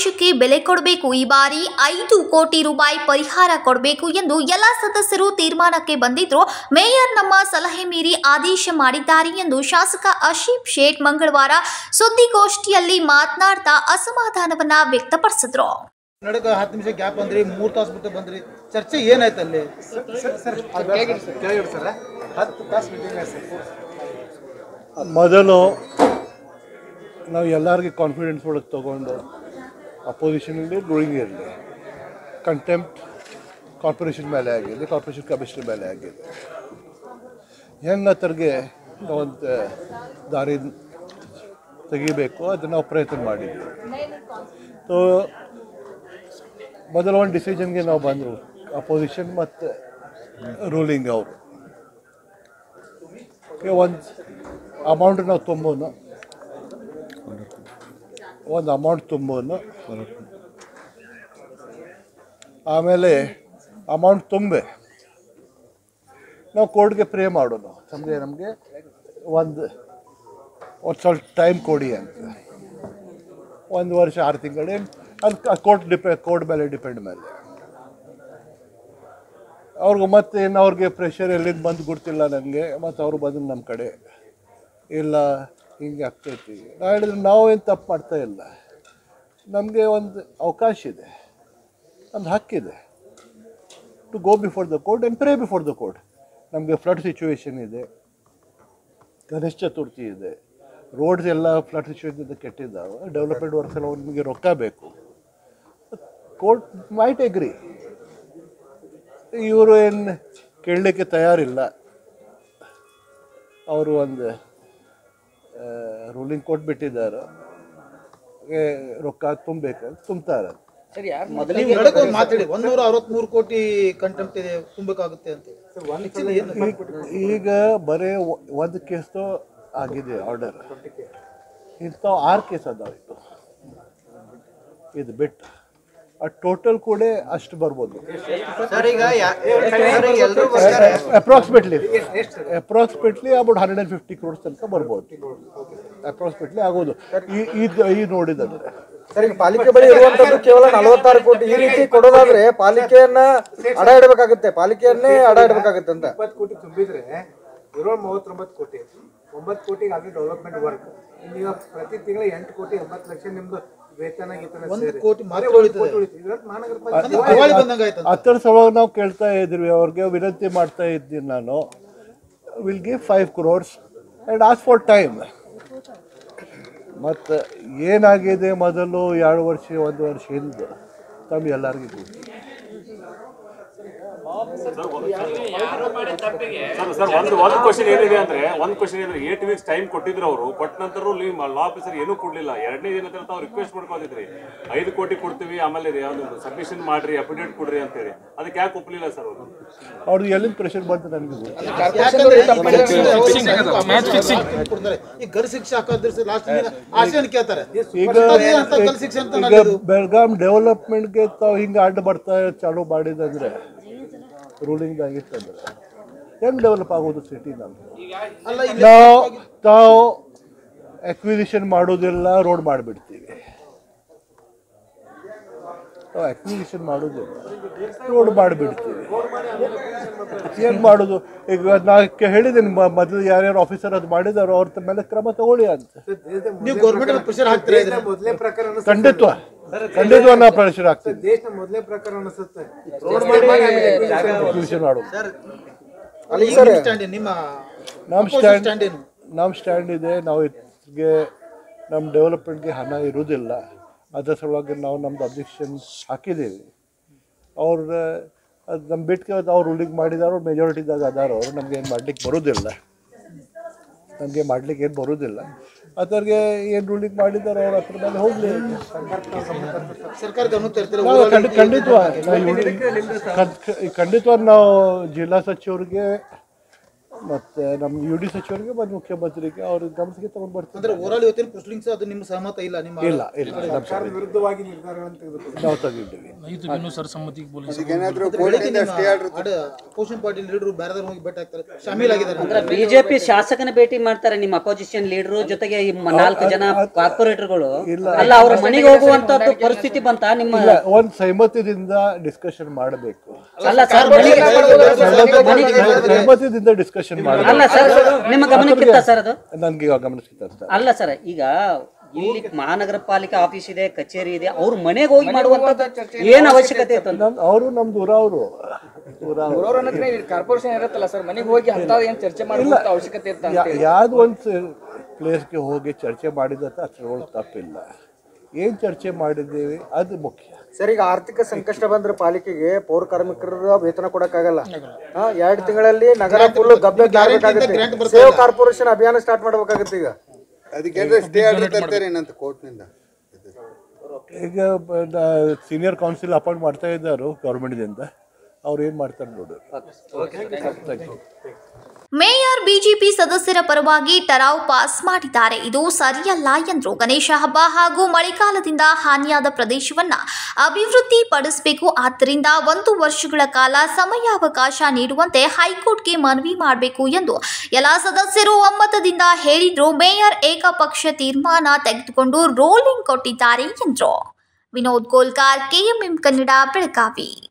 ಆದೇಶಕ್ಕೆ ಬೆಲೆ ಕೊಡಬೇಕು ಈ ಬಾರಿ ಐದು ಕೋಟಿ ರೂಪಾಯಿ ಪರಿಹಾರ ಕೊಡಬೇಕು ಎಂದು ಎಲ್ಲ ಸದಸ್ಯರು ತೀರ್ಮಾನಕ್ಕೆ ಬಂದಿದ್ರು ಮೇಯರ್ ನಮ್ಮ ಸಲಹೆ ಮೀರಿ ಆದೇಶ ಮಾಡಿದ್ದಾರೆ ಎಂದು ಶಾಸಕ ಅಶೀಫ್ ಶೇಟ್ ಮಂಗಳವಾರ ಸುದ್ದಿಗೋಷ್ಠಿಯಲ್ಲಿ ಮಾತನಾಡ್ತಾ ಅಸಮಾಧಾನವನ್ನ ವ್ಯಕ್ತಪಡಿಸಿದ್ರು ನಡಕ ಹತ್ತು ನಿಮಿಷ ಗ್ಯಾಪ್ ಬಂದ್ರಿ ಮೂರ್ ತಾಸು ಬಿಟ್ಟು ಬಂದ್ರಿ ಚರ್ಚೆ ಏನಾಯ್ತು ಅಲ್ಲಿ ಮೊದಲು ನಾವು ಎಲ್ಲರಿಗೆ ಕಾನ್ಫಿಡೆನ್ಸ್ ಒಳಗೆ ತೊಗೊಂಡು ಅಪೋಸಿಷನ್ ಇರಲಿ ರೂಲಿಂಗ್ ಇರಲಿ ಕಂಟೆಂಪ್ಟ್ ಕಾರ್ಪೊರೇಷನ್ ಮೇಲೆ ಆಗಿದೆ ಕಾರ್ಪೊರೇಷನ್ ಕಮಿಷನರ್ ಮೇಲೆ ಆಗಿದೆ ಹೆಂಗೆ ತರ್ಗೆ ಒಂದು ದಾರಿ ತೆಗಿಬೇಕು ಅದನ್ನು ನಾವು ಪ್ರಯತ್ನ ಮಾಡಿದ್ವಿ ಸೊ ಮೊದಲ ಒಂದು ಡಿಸಿಷನ್ಗೆ ನಾವು ಬಂದರು ಅಪೋಸಿಷನ್ ಮತ್ತು ರೂಲಿಂಗ್ ಅವರು ಒಂದು ಅಮೌಂಟ್ ನಾವು ತುಂಬೋನು ಒಂದು ಅಮೌಂಟ್ ತುಂಬೋನು ಆಮೇಲೆ ಅಮೌಂಟ್ ತುಂಬೆ ನಾವು ಕೋರ್ಟ್ಗೆ ಪ್ರೇ ಮಾಡೋದು ನಮಗೆ ನಮಗೆ ಒಂದು ಒಂದು ಸ್ವಲ್ಪ ಟೈಮ್ ಕೊಡಿ ಅಂತ ಒಂದು ವರ್ಷ ಆರು ತಿಂಗಳು ಅದು ಕೋರ್ಟ್ ಡಿಪೆ ಕೋರ್ಟ್ ಮೇಲೆ ಡಿಪೆಂಡ್ ಮೇಲೆ ಅವ್ರಿಗೆ ಮತ್ತೆ ಏನು ಅವ್ರಿಗೆ ಪ್ರೆಷರ್ ಎಲ್ಲಿಂದ ಬಂದು ಗೊತ್ತಿಲ್ಲ ನನಗೆ ಮತ್ತು ಅವ್ರು ಬಂದು ನಮ್ಮ ಕಡೆ ಇಲ್ಲ ಹಿಂಗೆ ಆಗ್ತೈತಿ ನಾ ಹೇಳಿದ್ರೆ ನಾವು ಏನು ತಪ್ಪು ಮಾಡ್ತಾ ಇಲ್ಲ ನಮಗೆ ಒಂದು ಅವಕಾಶ ಇದೆ ಒಂದು ಹಕ್ಕಿದೆ to go before the court and pray before the court ನಮಗೆ ಫ್ಲಡ್ ಸಿಚುವೇಶನ್ ಇದೆ ಗಣೇಶ ಚತುರ್ಥಿ ಇದೆ ರೋಡ್ಸ್ ಎಲ್ಲ ಫ್ಲಡ್ ಸಿಚುವೇಶನ್ ಕೆಟ್ಟಿದ್ದಾವೆ ಡೆವಲಪ್ಮೆಂಟ್ ವರ್ಕ್ಸ್ ಎಲ್ಲ ನಿಮಗೆ ರೊಕ್ಕ ಬೇಕು ಕೋರ್ಟ್ ಮೈಟ್ ಎಗ್ರಿ ಇವರು ಏನು ಕೇಳಲಿಕ್ಕೆ ತಯಾರಿಲ್ಲ ಅವರು ಒಂದು ರೂಲಿಂಗ್ ಕೊಟ್ಬಿಟ್ಟಿದ್ದಾರೆ ಏ, ರೊಕ್ಕ ತುಂಬಬೇಕಂತ ತುಂಬ್ತಾರೆ ನೀವು ನಡಕ ಒಂದು ಮಾತಾಡಿ ಒಂದೂರ ಅರವತ್ಮೂರು ಕೋಟಿ ಕಂಟೆಂಪ್ಟ್ ಇದೆ ತುಂಬಬೇಕಾಗುತ್ತೆ ಅಂತ Actually ಏನು? ಈಗ ಈಗ ಬರೀ ಒ- ಒಂದು ಕೇಸ್ದು ಆಗಿದೆ ಆರ್ಡರ್ ಇಂಥವು ಆರು ಕೇಸ್ ಅದಾವೆ ಇದು ಇದು ಬಿಟ್ಟು ಆ ಟೋಟಲ್ ಕೂಡ ಅಷ್ಟು ಬರ್ಬೋದು ಸರ್ ಈಗ ಯಾ- ಸರ್ ಈಗ ಎಲ್ರೂ ಬರ್ತಾರೆ approximately approximately about hundred and fifty crores ತನಕ ಬರ್ಬೋದು ಅಪ್ರಾಕ್ಸಿಮೇಟ್ಲಿ ಆಗೋದು ಈ ಈ- ಈ ನೋಡಿದಂದ್ರೆ ಸರ್ ಈಗ ಪಾಲಿಕೆ ಬಳಿ ಇರುವಂತದ್ದು ಕೇವಲ ನಲವತ್ತಾರು ಕೋಟಿ ಈ ರೀತಿ ಕೊಡೋದಾದ್ರೆ ಪಾಲಿಕೆಯನ್ನ ಅಡ ಇಡಬೇಕಾಗುತ್ತೆ ಪಾಲಿಕೆಯನ್ನೇ ಅಡ ಇಡಬೇಕಾಗುತ್ತೆ ಅಂತ ಇಪ್ಪತ್ತು ಕೋಟಿ ತುಂಬಿದ್ರೆ ಇರೋ ಮೂವತ್ತೊಂಬತ್ತು ಕೋಟಿ ಒಂಬತ್ತು ಕೋಟಿಗೆ ಆಗಿ ಡೆವಲಪ್ಮೆಂಟ್ ವರ್ಕ್ ಈಗ ಪ್ರತಿ ತಿಂಗಳ ಎಂಟು ಕೋಟಿ ಎಂಬತ್ತು ಲಕ್ಷ ನಿಮ್ದು ವೇತನ ಗೀತನ ಒಂದು ಸೇರಿ. ಕೋಟಿ ಮಾತ್ರ ಬರೀ ಒಂದು ಉಳಿತದೆ. ಕೋಟಿ ಉಳಿತು. ಇದ್ರಲ್ಲಿ ಮಹಾನಗರ ಅಂದ್ರೆ ಪಾಲಿಕೆ ದಿವಾಳಿ ಬಂದಂಗೆ ಆಯ್ತು ಅಂತ. ಹತ್ತರ ಸಲುವಾಗಿ ನಾವು ಕೇಳ್ತಾ ಇದ್ವಿ ಅವ್ರಿಗೆ ವಿನಂತಿ ಮಾಡ್ತಾ ಇದ್ದೀನಿ ನಾನು will give five crores and as far time ಮತ್ತು ಏನಾಗಿದೆ ಮೊದಲು ಎರಡು ವರ್ಷ ಒಂದು ವರ್ಷ ಹಿಂದೆ ತಮ್ಮ ಎಲ್ಲರಿಗೂ ಗೊತ್ತು ಸರ್ ಸರ್ ಒಂದು ಒಂದು ಕ್ವಶನ್ ಏನಿದೆ ಅಂದ್ರೆ ಒಂದು ಕ್ವಶನ್ ಏನಿದೆ ಏಟ್ ವೀಕ್ಸ್ ಟೈಮ್ ಕೊಟ್ಟಿದ್ರು ಅವರು ಕೊಟ್ಟ ನಂತರ ಲಾ ಆಫೀಸರ್ ಏನೂ ಕೊಡ್ಲಿಲ್ಲ ಎರಡನೇ ದಿನ ಹತ್ರ ತಾವು ರಿಕ್ವೆಸ್ಟ್ ಮಾಡ್ಕೊಂಡಿದ್ರಿ ಐದು ಕೋಟಿ ಕೊಡ್ತೀವಿ ಆಮೇಲೆ ಯಾವ್ದು ಸಬ್ಮಿಷನ್ ಮಾಡ್ರಿ ಅಪ್ಡೇಟ್ ಕೊಡ್ರಿ ಅಂತೇಳಿ ಅದಕ್ಕೆ ಯಾಕೆ ಒಪ್ಪಲಿಲ್ಲ ಸರ್ ಅವರು ಅವ್ರಿಗೆ ಎಲ್ಲಿಂದ ಪ್ರೆಷರ್ ಬಂತು ನನಗೆ ಗೊತ್ತು ಯಾಕಂದ್ರೆ ಅವ್ರು ಕೊಡ್ತಾರೆ. ಈ ಗರ್ ಶಿಕ್ಷೆ ಹಾಕೋದ್ರ ಲಾಸ್ಟ್ ಆಶೆಯನ್ನು ಕೇಳ್ತಾರೆ ಈಗ ಅದೇ ಅಂತ ಗರ್ ಶಿಕ್ಷೆ ಅಂತ ಈಗ ನಡೀದು. ಬೆಳಗಾಂ ಡೆವಲಪ್ಮೆಂಟ್ಗೆ ತಾವು ಹಿಂಗೆ ಅಡ್ಡ ಬರ್ತಾ ಚಾಲು ಮಾಡಿದಂದ್ರೆ ರೂಲಿಂಗ್ ಆಗಿತ್ತಂದ್ರೆ ಹೆಂಗೆ ಡೆವಲಪ್ ಆಗೋದು ಸಿಟಿ ನಮ್ದು ಅಲ್ಲ ಇಲ್ಲಿ ನಾವು ತಾವು ಅಕ್ವಿಸಿಷನ್ ಮಾಡೋದಿಲ್ಲ ರೋಡ್ ಮಾಡಿಬಿಡ್ತೀವಿ ನಾವು ಅಕ್ವಿಸಿಷನ್ ಮಾಡೋದಿಲ್ಲ ರೋಡ್ ಮಾಡಿಬಿಡ್ತೀವಿ ಏನು ಮಾಡೋದು ಈಗ ನಾ ಕೆ- ಹೇಳಿದ್ದೀನಿ ಮ- ಮೊದಲು ಯಾರ್ಯಾರು ಆಫೀಸರ್ ಅದು ಮಾಡಿದಾರೋ ಅವ್ರ ಮೇಲೆ ಕ್ರಮ ತಗೊಳ್ಳಿ ಅಂತ ನೀವು ಗೌರ್ಮೆಂಟ್ ಪ್ರೆಷರ್ ಹಾಕ್ತೀರಾ ಇದ್ರೆ ಮೊದಲೇ ಪ್ರಕಾರ ಅನಿಸುತ್ತೆ. ಖಂಡಿತ್ವ ಖಂಡಿತವ ನಾವು ಪ್ರೆಷರ್ ಆಗ್ತೀವಿ ದೇಶದ ಮೊದಲೇ ಪ್ರಕಾರ ಅನಿಸುತ್ತೆ ಅಕ್ವಿಸಿಷನ್ ಮಾಡೋದು ಅಲ್ಲ ಈಗ ನಿಮ್ಮ ಸ್ಟ್ಯಾಂಡ್ ಏನು? ನಿಮ್ಮ ನಮ್ಮ opposite ಸ್ಟ್ಯಾಂಡ್ stand ಏನು ನಮ್ಮ ಸ್ಟ್ಯಾಂಡ್ ಇದೆ ನಾವು ಇದಕ್ಕೆ ನಮ್ಮ ಡೆವಲಪ್ಮೆಂಟ್ಗೆ ಹಣ ಇರುವುದಿಲ್ಲ ಅದರ ಸಲುವಾಗಿ ನಾವು ನಮ್ದು ಅಬ್ಜೆಕ್ಷನ್ ಹಾಕಿದ್ದೀವಿ ಅವ್ರ ಅದು ನಮ್ಮ ಬಿಟ್ಟಿಗೆ ಅವ್ರು ರೂಲಿಂಗ್ ಮಾಡಿದಾರೋ ಮೆಜಾರಿಟಿದಾಗ ಅದಾರ ಅವರು ನಮ್ಗೆ ಏನು ಮಾಡ್ಲಿಕ್ಕೆ ಬರೋದಿಲ್ಲ ನಮಗೆ ಮಾಡ್ಲಿಕ್ಕೆ ಏನು ಬರೋದಿಲ್ಲ ಅದ್ರಿಗೆ ಏನು ರೂಲಿಂಗ್ ಮಾಡಿದಾರೋ ಅವ್ರ ಹತ್ರ ಮೇಲೆ ಹೋಗಲಿ ಸರ್ಕಾರ ಗಮನ ತರ್ತೀರ ನಾವು ಖಂಡಿತ ಖಂಡಿತವ ನಾವು ಇವ್ರು- ಖಂಡ್- ಖಂಡಿತವಾಗಿ ನಾವು ಜಿಲ್ಲಾ ಸಚಿವರಿಗೆ ಮತ್ತು ನಮ್ಮ ಯು ಡಿ ಸಚಿವರಿಗೆ ಮತ್ತು ಮುಖ್ಯಮಂತ್ರಿಗೆ ಅವ್ರ ಗಮನಕ್ಕೆ ತಗೊಂಡು ಬರ್ತೀವಿ ಅಂದ್ರೆ ಓವರಾಲ್ ಇವತ್ತಿನ ಪ್ರೊಸೀಡಿಂಗ್ಸ್ ಅದು ನಿಮ್ಮ ಸಹಮತ ಇಲ್ಲ ನಿಮ್ಮ ಇಲ್ಲ ಇಲ್ಲ ನಮ್ಮ ಸಭೆ ವಿರುದ್ಧವಾಗಿ ನಿರ್ಧಾರಗಳನ್ನು ತೆಗೆದುಕೊಂಡು ನಾವು ತೆಗೆದಿದ್ದೀವಿ ಐದು ಬಿನ್ನು ಸರ್ಸಮ್ಮತಿಗೆ ಪೊಲೀಸ್ ಅಪೋಸಿಷನ್ ಪಾರ್ಟಿ ಲೀಡರ್ ಬೇರೆದವ್ರು ಹೋಗಿ ಭೇಟಿ ಆಗ್ತಾರೆ ಶಾಮೀಲ್ ಆಗಿದ್ದಾರೆ ಅಂದ್ರೆ ಬಿಜೆಪಿ ಶಾಸಕನ ಭೇಟಿ ಮಾಡ್ತಾರೆ ನಿಮ್ಮ ಅಪೋಸಿಷನ್ ಲೀಡರ್ ಜೊತೆಗೆ ಈ ಮ- ನಾಲ್ಕು ಜನ ಕಾರ್ಪೊರೇಟರ್ಗಳು ಅಲ್ಲ ಅವ್ರ ಮನೆಗೆ ಹೋಗುವಂತದ್ದು ಪರಿಸ್ಥಿತಿ ಬಂತ ನಿಮ್ಮ ಇಲ್ಲ ಒಂದು ಸಹಮತದಿಂದ ಡಿಸ್ಕಷನ್ ಮಾಡಬೇಕು ಅಲ್ಲ ಸರ್ ಮನೆಗೆ ಸಹಮತದಿಂದ ಡಿಸ್ಕಷನ್ ಮಾಡಬೇಕು ಅಲ್ಲ ಸರ್ ನಿಮ್ಮ ಗಮನಕ್ಕಿತ್ತ ಸರ್ ಅದು ನನಗೆ ಇವಾಗ ಗಮನಿಸ್ತಾ ಸರ್ ಅಲ್ಲ ಸರ್ ಈಗ ಇಲ್ಲಿ ಮಹಾನಗರ ಪಾಲಿಕೆ ಆಫೀಸ್ ಇದೆ ಕಚೇರಿ ಇದೆ ಅವ್ರ ಮನೆಗೆ ಹೋಗಿ ಮಾಡುವಂತದ್ದು ಏನ್ ಅವಶ್ಯಕತೆ ಇತ್ತು ಅಂತ ನಮ್ ಅವರು ನಮ್ಮ ದೂರ ಅವರು ದೂರ ಕಾರ್ಪೊರೇಷನ್ ಇರುತ್ತಲ್ಲ ಸರ್ ಮನೆಗೆ ಹೋಗಿ ಅಂತ ಏನ್ ಚರ್ಚೆ ಮಾಡುವಂತ ಅವಶ್ಯಕತೆ ಇತ್ತ ಯಾವ್ದು ಒಂದು ಪ್ಲೇಸ್ಗೆ ಹೋಗಿ ಚರ್ಚೆ ಮಾಡಿದಂತ ಅದ್ರೊಳಗೆ ತಪ್ಪಿಲ್ಲ ಏನು ಚರ್ಚೆ ಮಾಡಿದ್ದೀವಿ ಅದು ಮುಖ್ಯ ಸರ್ ಈಗ ಆರ್ಥಿಕ ಸಂಕಷ್ಟ ಬಂದ್ರೆ ಪಾಲಿಕೆಗೆ ಪೌರ ಕಾರ್ಮಿಕರ ವೇತನ ಕೊಡಕ್ಕಾಗಲ್ಲ ಹಾ ಎರಡು ತಿಂಗಳಲ್ಲಿ ನಗರ ಫುಲ್ ಗಬ್ಬೆ ಆಗ್ಬೇಕಾಗುತ್ತೆ ಸೇವ್ ಕಾರ್ಪೊರೇಷನ್ ಅಭಿಯಾನ ಸ್ಟಾರ್ಟ್ ಮಾಡ್ಬೇಕಾಗುತ್ತೆ ಈಗ ಅದಕ್ಕೆ ಸ್ಟೇ ಆರ್ಡರ್ ತರ್ತಾರೆ ಏನಂತ ಕೋರ್ಟ್ನಿಂದ ಈಗ ಸೀನಿಯರ್ ಕೌನ್ಸಿಲ್ ಅಪಾಯಿಂಟ್ ಮಾಡ್ತಾ ಇದ್ದಾರೆ ಗೌರ್ಮೆಂಟ್ದಿಂದ ಅವ್ರು ಏನು ಮಾಡ್ತಾರೆ ನೋಡು ಥ್ಯಾಂಕ್ ಯು ಮೇಯರ್ ಬಿಜೆಪಿ ಸದಸ್ಯರ ಪರವಾಗಿ ಟರಾವ್ ಪಾಸ್ ಮಾಡಿದ್ದಾರೆ ಇದು ಸರಿಯಲ್ಲ ಎಂದರು ಗಣೇಶ ಹಬ್ಬ ಹಾಗೂ ಮಳೆಗಾಲದಿಂದ ಹಾನಿಯಾದ ಪ್ರದೇಶವನ್ನ ಅಭಿವೃದ್ಧಿ ಪಡಿಸಬೇಕು ಆದ್ದರಿಂದ ಒಂದು ವರ್ಷಗಳ ಕಾಲ ಸಮಯಾವಕಾಶ ನೀಡುವಂತೆ ಹೈಕೋರ್ಟ್ಗೆ ಮನವಿ ಮಾಡಬೇಕು ಎಂದು ಎಲ್ಲ ಸದಸ್ಯರು ಒಮ್ಮತದಿಂದ ಹೇಳಿದ್ರು ಮೇಯರ್ ಏಕಪಕ್ಷ ತೀರ್ಮಾನ ತೆಗೆದುಕೊಂಡು ರೋಲಿಂಗ್ ಕೊಟ್ಟಿದ್ದಾರೆ ಎಂದರು ವಿನೋದ್ ಗೋಲ್ಕಾರ್ ಕೆಎಂಎಂ ಕನ್ನಡ ಬೆಳಗಾವಿ